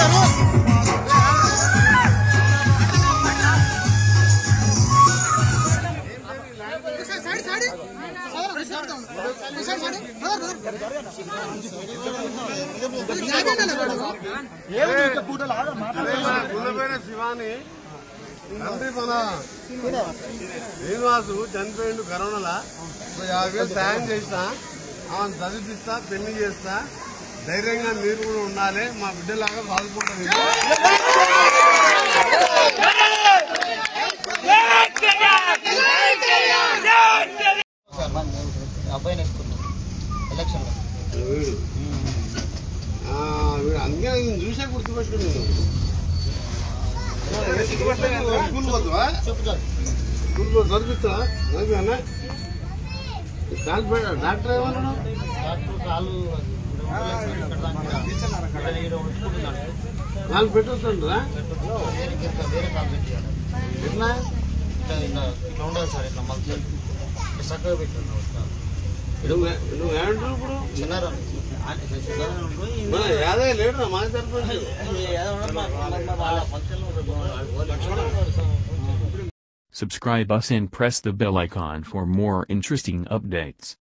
అదే మన గుల్లపైన శివాని తండ్రి మన శ్రీనివాసు చనిపోయిండు కరోనాలా ఒక యాభై వేలు సాయం చేసిన ఆమెను చదివిస్తా పెళ్లి చేస్తా ధైర్యంగా మీరు కూడా ఉండాలి మా బిడ్డలాగా బాదుకుంటారు అబ్బాయిని ఎత్తుకున్నాం ఎలక్షన్ లో వీడు ఆ, వీడు అందుకే నేను చూసే గుర్తుపెట్టుకున్నాను స్కూల్ పోతావా చెప్తారు స్కూల్ పో చదివిస్తా చదివానా కాల్ పెట్ట డాక్టర్ ఏమన్నాడు డాక్టర్ కాలు కాల్ పెట్టొస్తుండ్రా వేరే గిట్ల వేరే కాలు పెట్టాడు ఎట్లా ఇట్లా ఇట్లా ఇట్లా ఉండదు సార్ ఇట్లా మళ్ళీ ఇట్లా చక్కగా పెట్టాడు నువ్వు నువ్వు ఏమంటావు ఇప్పుడు చిన్నారా మన యాదయ్య లేడురా మా సర్పంచ్ వాళ్ళ function Subscribe us and press the bell icon for more interesting updates.